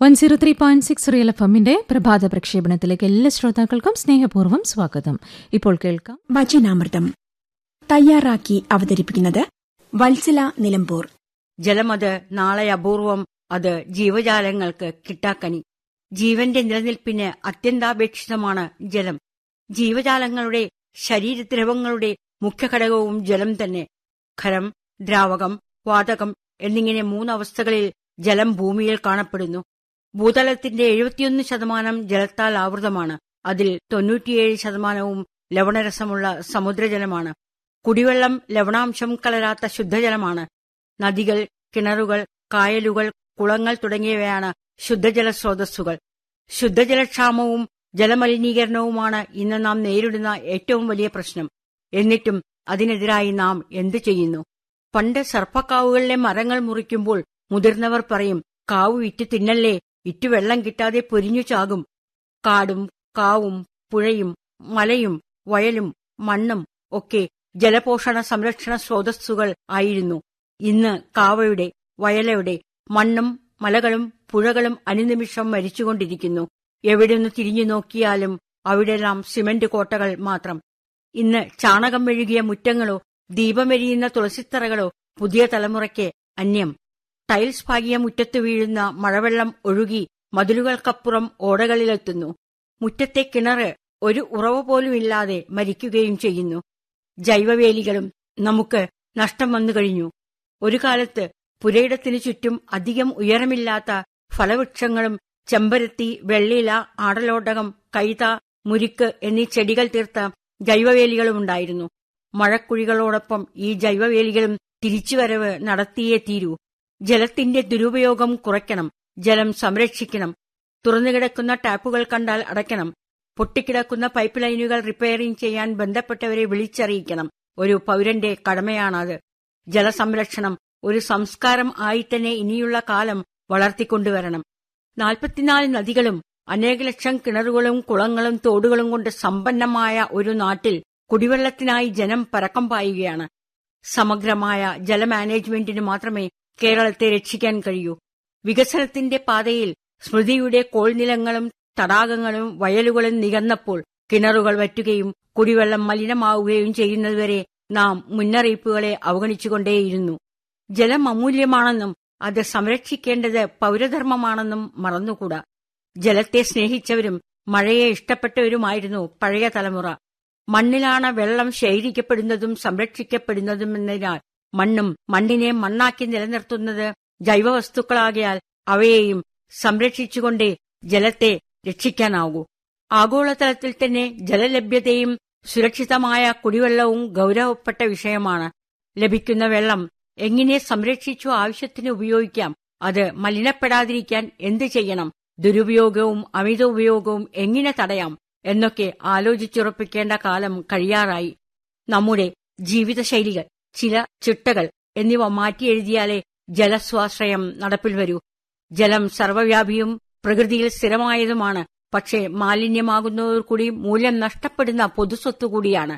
one zero three point six real FM എമ്മിന്റെ പ്രഭാത പ്രക്ഷേപണത്തിലേക്ക് എല്ലാ ശ്രോതാക്കൾക്കും സ്നേഹപൂർവ്വം സ്വാഗതം ഇപ്പോൾ കേൾക്കാം വചനാമൃതം തയ്യാറാക്കി അവതരിപ്പിക്കുന്നത് വത്സല നിലമ്പൂർ ജലമത് നാളെ അപൂർവം അത് ജീവജാലങ്ങൾക്ക് കിട്ടാക്കനി ജീവന്റെ നിലനിൽപ്പിന് അത്യന്താപേക്ഷിതമാണ് ജലം ജീവജാലങ്ങളുടെ ശരീരദ്രവങ്ങളുടെ മുഖ്യഘടകവും ജലം തന്നെ ഖരം ദ്രാവകം വാതകം എന്നിങ്ങനെ മൂന്നവസ്ഥകളിൽ ജലം ഭൂമിയിൽ കാണപ്പെടുന്നു ഭൂതലത്തിന്റെ എഴുപത്തിയൊന്ന് ശതമാനം ജലത്താൽ ആവൃതമാണ് അതിൽ തൊണ്ണൂറ്റിയേഴ് ശതമാനവും ലവണരസമുള്ള സമുദ്രജലമാണ് കുടിവെള്ളം ലവണാംശം കലരാത്ത ശുദ്ധജലമാണ് നദികൾ കിണറുകൾ കായലുകൾ കുളങ്ങൾ തുടങ്ങിയവയാണ് ശുദ്ധജല സ്രോതസ്സുകൾ ശുദ്ധജലക്ഷാമവും ജലമലിനീകരണവുമാണ് ഇന്ന് നാം നേരിടുന്ന ഏറ്റവും വലിയ പ്രശ്നം എന്നിട്ടും അതിനെതിരായി നാം എന്തു ചെയ്യുന്നു പണ്ട് സർപ്പക്കാവുകളിലെ മരങ്ങൾ മുറിക്കുമ്പോൾ മുതിർന്നവർ പറയും കാവ് വിറ്റ് തിന്നല്ലേ വിറ്റ് വെള്ളം കിട്ടാതെ പൊരിഞ്ഞു ചാകും കാടും കാവും പുഴയും മലയും വയലും മണ്ണും ഒക്കെ ജലപോഷണ സംരക്ഷണ സ്രോതസ്സുകൾ ആയിരുന്നു ഇന്ന് കാവയുടെ വയലയുടെ മണ്ണും മലകളും പുഴകളും അനുനിമിഷം മരിച്ചുകൊണ്ടിരിക്കുന്നു എവിടെയൊന്ന് തിരിഞ്ഞു നോക്കിയാലും അവിടെല്ലാം സിമന്റ് കോട്ടകൾ മാത്രം ഇന്ന് ചാണകം മെഴുകിയ മുറ്റങ്ങളോ ദീപമെരിയുന്ന തുളസിത്തറകളോ പുതിയ തലമുറയ്ക്ക് അന്യം ടൈൽസ് പാകിയ മുറ്റത്ത് വീഴുന്ന മഴവെള്ളം ഒഴുകി മതിലുകൾക്കപ്പുറം ഓടകളിലെത്തുന്നു മുറ്റത്തെ കിണറ് ഒരു ഉറവ പോലുമില്ലാതെ മരിക്കുകയും ചെയ്യുന്നു ജൈവവേലികളും നമുക്ക് നഷ്ടം വന്നു കഴിഞ്ഞു ഒരു കാലത്ത് പുരയിടത്തിനു ചുറ്റും അധികം ഉയരമില്ലാത്ത ഫലവൃക്ഷങ്ങളും ചെമ്പരത്തി വെള്ളില ആടലോടകം കൈത മുരിക്ക് എന്നീ ചെടികൾ തീർത്ത ജൈവവേലികളുമുണ്ടായിരുന്നു മഴക്കുഴികളോടൊപ്പം ഈ ജൈവവേലികളും തിരിച്ചുവരവ് നടത്തിയേ തീരൂ ജലത്തിന്റെ ദുരുപയോഗം കുറയ്ക്കണം ജലം സംരക്ഷിക്കണം തുറന്നുകിടക്കുന്ന ടാപ്പുകൾ കണ്ടാൽ അടയ്ക്കണം പൊട്ടിക്കിടക്കുന്ന പൈപ്പ് ലൈനുകൾ റിപ്പയറിംഗ് ചെയ്യാൻ ബന്ധപ്പെട്ടവരെ വിളിച്ചറിയിക്കണം ഒരു പൗരന്റെ കടമയാണത് ജലസംരക്ഷണം ഒരു സംസ്കാരം ആയി തന്നെ ഇനിയുള്ള കാലം വളർത്തിക്കൊണ്ടുവരണം നാൽപ്പത്തിനാല് നദികളും അനേക ലക്ഷം കിണറുകളും കുളങ്ങളും തോടുകളും കൊണ്ട് സമ്പന്നമായ ഒരു നാട്ടിൽ കുടിവെള്ളത്തിനായി ജനം പരക്കം പായുകയാണ് സമഗ്രമായ ജലമാനേജ്മെന്റിന് മാത്രമേ കേരളത്തെ രക്ഷിക്കാൻ കഴിയൂ വികസനത്തിന്റെ പാതയിൽ സ്മൃതിയുടെ കോൾനിലങ്ങളും തടാകങ്ങളും വയലുകളും നികന്നപ്പോൾ കിണറുകൾ വറ്റുകയും കുടിവെള്ളം മലിനമാവുകയും ചെയ്യുന്നതുവരെ നാം മുന്നറിയിപ്പുകളെ അവഗണിച്ചുകൊണ്ടേയിരുന്നു ജലം അമൂല്യമാണെന്നും അത് സംരക്ഷിക്കേണ്ടത് പൗരധർമ്മമാണെന്നും മറന്നുകൂടാ ജലത്തെ സ്നേഹിച്ചവരും മഴയെ ഇഷ്ടപ്പെട്ടവരുമായിരുന്നു പഴയ തലമുറ മണ്ണിലാണ് വെള്ളം ശേഖരിക്കപ്പെടുന്നതും സംരക്ഷിക്കപ്പെടുന്നതുമെന്നതിനാൽ മണ്ണും മണ്ണിനെ മണ്ണാക്കി നിലനിർത്തുന്നത് ജൈവവസ്തുക്കളാകിയാൽ അവയെയും സംരക്ഷിച്ചുകൊണ്ടേ ജലത്തെ രക്ഷിക്കാനാകൂ ആഗോളതലത്തിൽ തന്നെ ജലലഭ്യതയും സുരക്ഷിതമായ കുടിവെള്ളവും ഗൗരവപ്പെട്ട വിഷയമാണ് ലഭിക്കുന്ന വെള്ളം എങ്ങനെ സംരക്ഷിച്ചു ആവശ്യത്തിന് ഉപയോഗിക്കാം അത് മലിനപ്പെടാതിരിക്കാൻ എന്ത് ചെയ്യണം ദുരുപയോഗവും അമിത ഉപയോഗവും എങ്ങനെ തടയാം എന്നൊക്കെ ആലോചിച്ചുറപ്പിക്കേണ്ട കാലം കഴിയാറായി നമ്മുടെ ജീവിതശൈലികൾ ചില ചിട്ടകൾ എന്നിവ മാറ്റിയെഴുതിയാലേ ജലസ്വാശ്രയം നടപ്പിൽ വരൂ ജലം സർവ്വവ്യാപിയും പ്രകൃതിയിൽ സ്ഥിരമായതുമാണ് പക്ഷേ മാലിന്യമാകുന്നതോടു കൂടി മൂല്യം നഷ്ടപ്പെടുന്ന പൊതുസ്വത്ത് കൂടിയാണ്